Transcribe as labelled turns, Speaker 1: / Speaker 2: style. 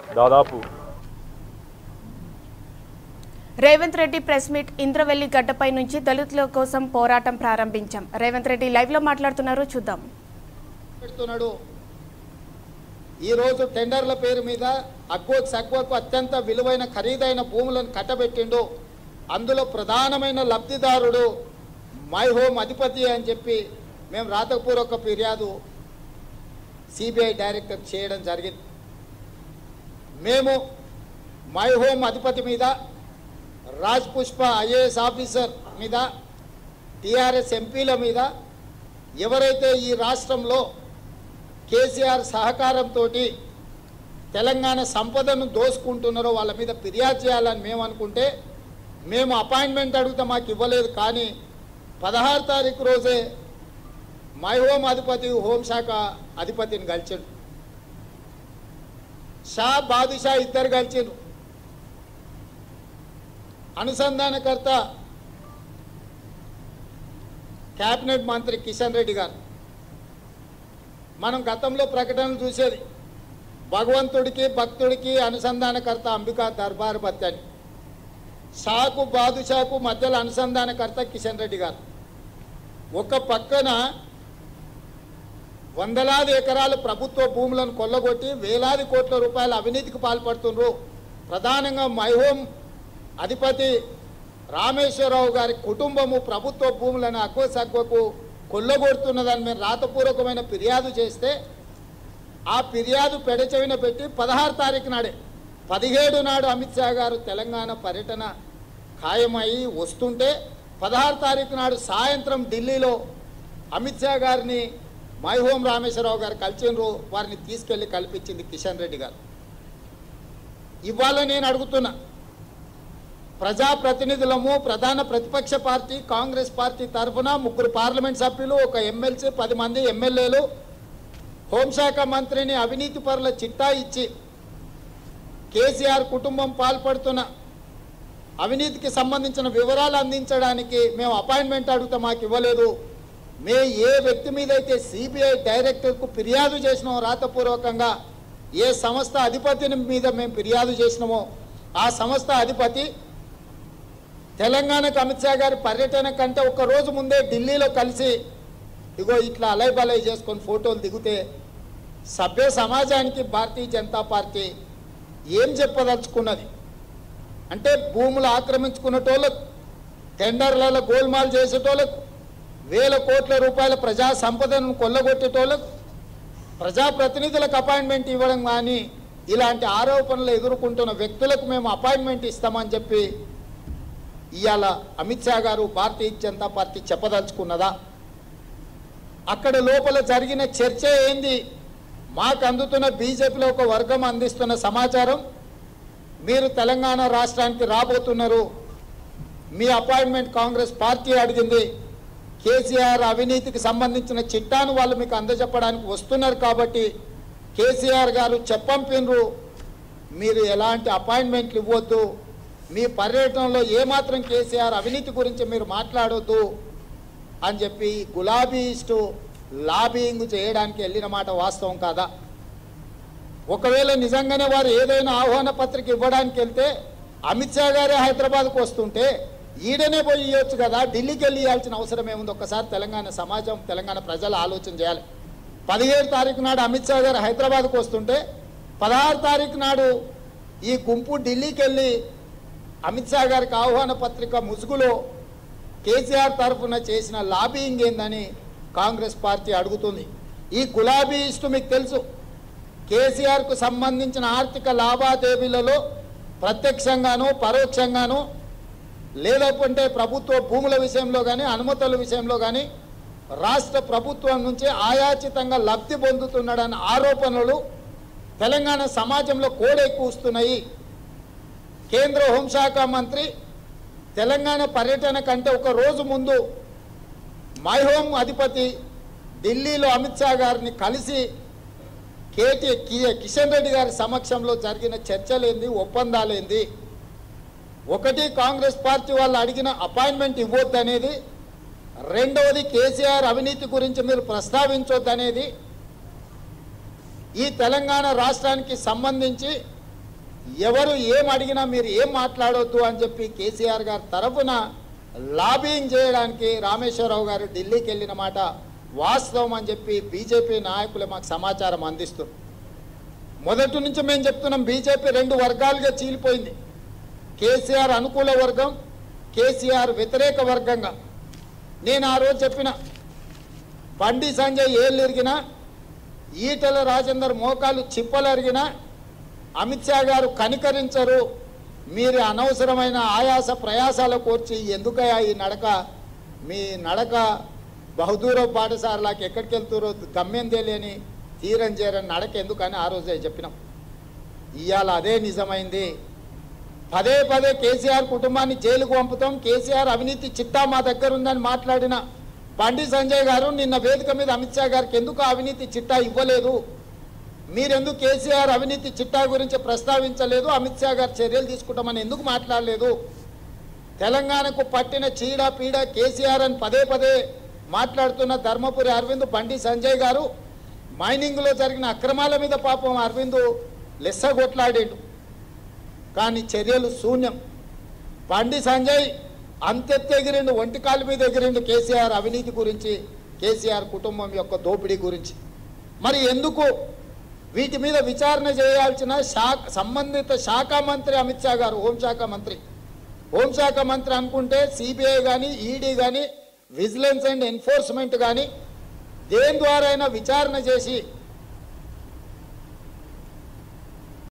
Speaker 1: దాదాపు
Speaker 2: Revanth Reddy press meet Indravelli గడ్డపై నుంచి దళితుల కోసం పోరాటం ప్రారంభించాం రేవంత్ రెడ్డి లైవ్ లో మాట్లాడుతున్నారు చూద్దాం
Speaker 3: పెడుతున్నాడు ఈరోజు టెండర్ల పేరు మీద అక్వకు సక్వకు అత్యంత విలువైన ఖరీదైన భూములను కట్టబెట్టిండు అందులో ప్రధానమైన లబ్ధిదారుడు మై హోమ్ అధిపతి అని చెప్పి మేము రాతపూర్వక ఫిర్యాదు సిబిఐ డైరెక్టర్ చేయడం జరిగింది మేము మై హోమ్ అధిపతి మీద రాజ్ పుష్ప ఐఏఎస్ ఆఫీసర్ మీద టీఆర్ఎస్ ఎంపీల మీద ఎవరైతే ఈ రాష్ట్రంలో కేసీఆర్ సహకారంతో తెలంగాణ సంపదను దోసుకుంటున్నారో వాళ్ళ మీద ఫిర్యాదు చేయాలని మేము అనుకుంటే మేము అపాయింట్మెంట్ అడిగితే మాకు ఇవ్వలేదు కానీ పదహారు తారీఖు రోజే మై హోమ్ అధిపతి హోంశాఖ అధిపతిని కలిచాడు షా బాదుషా ఇద్దరు కలిచారు అనుసంధానకర్త క్యాబినెట్ మంత్రి కిషన్ రెడ్డి గారు మనం గతంలో ప్రకటనలు చూసేది భగవంతుడికి భక్తుడికి అనుసంధానకర్త అంబికా దర్బార్ బత్తని షాకు బాదుషాకు మధ్యలో అనుసంధానకర్త కిషన్ రెడ్డి గారు ఒక పక్కన వందలాది ఎకరాలు ప్రభుత్వ భూములను కొల్లగొట్టి వేలాది కోట్ల రూపాయల అవినీతికి పాల్పడుతున్నారు ప్రధానంగా మైహోం అధిపతి రామేశ్వరరావు గారి కుటుంబము ప్రభుత్వ భూములను అక్కువ సక్కువకు కొల్లగొడుతున్నదని మేము రాతపూర్వకమైన ఫిర్యాదు చేస్తే ఆ ఫిర్యాదు పెడచెవిన పెట్టి పదహారు తారీఖు నాడే పదిహేడు నాడు అమిత్ షా గారు తెలంగాణ పర్యటన ఖాయమై వస్తుంటే పదహారు తారీఖు నాడు సాయంత్రం ఢిల్లీలో అమిత్ షా గారిని మైహోం రామేశ్వరరావు గారు కలిసిండ్రు వారిని తీసుకెళ్లి కల్పించింది కిషన్ రెడ్డి గారు ఇవాళ నేను అడుగుతున్నా ప్రజాప్రతినిధులము ప్రధాన ప్రతిపక్ష పార్టీ కాంగ్రెస్ పార్టీ తరఫున ముగ్గురు పార్లమెంట్ సభ్యులు ఒక ఎమ్మెల్సీ పది మంది ఎమ్మెల్యేలు హోంశాఖ మంత్రిని అవినీతి పరుల చిట్టా ఇచ్చి కేసీఆర్ కుటుంబం పాల్పడుతున్న అవినీతికి సంబంధించిన వివరాలు అందించడానికి మేము అపాయింట్మెంట్ అడిగితే మాకు ఇవ్వలేదు మే ఏ వ్యక్తి మీద అయితే సిబిఐ డైరెక్టర్కు ఫిర్యాదు చేసినామో రాతపూర్వకంగా ఏ సంస్థ అధిపతిని మీద మేము ఫిర్యాదు చేసినామో ఆ సంస్థ అధిపతి తెలంగాణకు అమిత్ షా గారి పర్యటన కంటే ఒక రోజు ముందే ఢిల్లీలో కలిసి ఇగో ఇట్లా అలై బలై చేసుకొని ఫోటోలు దిగితే సభ్య సమాజానికి భారతీయ జనతా పార్టీ ఏం చెప్పదలుచుకున్నది అంటే భూములు ఆక్రమించుకునేటోళ్ళకు టెండర్లలో గోల్మాల్ చేసేటోళ్ళకు వేల కోట్ల రూపాయల ప్రజా సంపదను కొల్లగొట్టేటోళ్ళకు ప్రజాప్రతినిధులకు అపాయింట్మెంట్ ఇవ్వడం కానీ ఇలాంటి ఆరోపణలు ఎదుర్కొంటున్న వ్యక్తులకు మేము అపాయింట్మెంట్ ఇస్తామని చెప్పి ఇవాళ అమిత్ షా గారు భారతీయ జనతా పార్టీ చెప్పదలుచుకున్నదా అక్కడ లోపల జరిగిన చర్చ ఏంది మాకు అందుతున్న బీజేపీలో ఒక వర్గం అందిస్తున్న సమాచారం మీరు తెలంగాణ రాష్ట్రానికి రాబోతున్నారు మీ అపాయింట్మెంట్ కాంగ్రెస్ పార్టీ అడిగింది కేసీఆర్ అవినీతికి సంబంధించిన చిట్టాను వాళ్ళు మీకు అందజెప్పడానికి వస్తున్నారు కాబట్టి కేసీఆర్ గారు చెప్పంపినరు మీరు ఎలాంటి అపాయింట్మెంట్లు ఇవ్వద్దు మీ పర్యటనలో ఏమాత్రం కేసీఆర్ అవినీతి గురించి మీరు మాట్లాడొద్దు అని చెప్పి గులాబీయిస్టు లాబింగ్ చేయడానికి వెళ్ళిన మాట వాస్తవం కాదా ఒకవేళ నిజంగానే వారు ఏదైనా ఆహ్వాన పత్రిక ఇవ్వడానికి వెళ్తే అమిత్ షా గారే హైదరాబాద్కు వస్తుంటే ఈడనే పోయి ఇవ్వచ్చు కదా ఢిల్లీకి వెళ్ళి ఇవ్వాల్సిన అవసరం ఏముంది ఒక్కసారి తెలంగాణ సమాజం తెలంగాణ ప్రజలు ఆలోచన చేయాలి పదిహేడు తారీఖు నాడు అమిత్ షా గారు హైదరాబాద్కు వస్తుంటే పదహారు తారీఖు నాడు ఈ గుంపు ఢిల్లీకి వెళ్ళి అమిత్ షా గారికి ఆహ్వాన పత్రిక ముసుగులో కేసీఆర్ తరఫున చేసిన లాబింగ్ ఏందని కాంగ్రెస్ పార్టీ అడుగుతుంది ఈ గులాబీయిస్టు మీకు తెలుసు కేసీఆర్కు సంబంధించిన ఆర్థిక లావాదేవీలలో ప్రత్యక్షంగాను పరోక్షంగాను లేదంటే ప్రభుత్వ భూముల విషయంలో కానీ అనుమతుల విషయంలో కానీ రాష్ట్ర ప్రభుత్వం నుంచి ఆయాచితంగా లబ్ధి పొందుతున్నాడన్న ఆరోపణలు తెలంగాణ సమాజంలో కోడెక్కువస్తున్నాయి కేంద్ర హోంశాఖ మంత్రి తెలంగాణ పర్యటన కంటే ఒక రోజు ముందు మై హోమ్ అధిపతి ఢిల్లీలో అమిత్ షా గారిని కలిసి కేటీ కి- కిషన్ రెడ్డి గారి సమక్షంలో జరిగిన చర్చలేంది ఒప్పందాలేంది ఒకటి కాంగ్రెస్ పార్టీ వాళ్ళు అడిగిన అపాయింట్మెంట్ ఇవ్వద్దు అనేది రెండవది కేసీఆర్ అవినీతి గురించి మీరు ప్రస్తావించొద్దు అనేది ఈ తెలంగాణ రాష్ట్రానికి సంబంధించి ఎవరు ఏం అడిగినా మీరు ఏం మాట్లాడొద్దు అని చెప్పి కేసీఆర్ గారి తరఫున లాబింగ్ చేయడానికి రామేశ్వరరావు గారు ఢిల్లీకి వెళ్ళిన మాట వాస్తవం అని చెప్పి బీజేపీ నాయకులు మాకు సమాచారం అందిస్తారు మొదటి నుంచి మేము చెప్తున్నాం బీజేపీ రెండు వర్గాలుగా చీలిపోయింది కేసీఆర్ అనుకూల వర్గం కేసీఆర్ వ్యతిరేక వర్గంగా నేను ఆ రోజు చెప్పిన బండి సంజయ్ ఏళ్ళు ఇరిగినా ఈటల రాజేందర్ మోకాలు చిప్పలు అరిగినా అమిత్ షా గారు కనికరించరు మీరు అనవసరమైన ఆయాస ప్రయాసాల కోర్చి ఎందుకయ్యా ఈ నడక మీ నడక బహుదూర పాఠశాలకి ఎక్కడికి వెళ్తారో గమ్యం తెలియని తీరం చేరని నడక ఎందుకని ఆ రోజే చెప్పినాం ఇవాళ అదే నిజమైంది పదే పదే కేసీఆర్ కుటుంబాన్ని జైలుకు పంపుతాం కేసీఆర్ అవినీతి చిట్టా మా దగ్గర ఉందని మాట్లాడిన బండి సంజయ్ గారు నిన్న వేదిక మీద అమిత్ షా గారికి ఎందుకు ఆ అవినీతి చిట్టా ఇవ్వలేదు మీరెందుకు కేసీఆర్ అవినీతి చిట్టా గురించి ప్రస్తావించలేదు అమిత్ షా గారు చర్యలు తీసుకుంటామని ఎందుకు మాట్లాడలేదు తెలంగాణకు పట్టిన చీడ పీడ కేసీఆర్ అని పదే పదే మాట్లాడుతున్న ధర్మపురి అరవింద్ బండి సంజయ్ గారు మైనింగ్లో జరిగిన అక్రమాల మీద పాపం అరవింద్ లెస్సగొట్లాడాడు కానీ చర్యలు శూన్యం బండి సంజయ్ అంతెత్తు ఎగిరిండు ఒంటికాలు మీద ఎగిరిండు కేసీఆర్ అవినీతి గురించి కేసీఆర్ కుటుంబం యొక్క దోపిడీ గురించి మరి ఎందుకు వీటి మీద విచారణ చేయాల్సిన శాఖ సంబంధిత శాఖ మంత్రి అమిత్ షా గారు హోంశాఖ మంత్రి హోంశాఖ మంత్రి అనుకుంటే సిబిఐ కానీ ఈడీ కానీ విజిలెన్స్ అండ్ ఎన్ఫోర్స్మెంట్ కానీ దేని ద్వారా అయినా విచారణ చేసి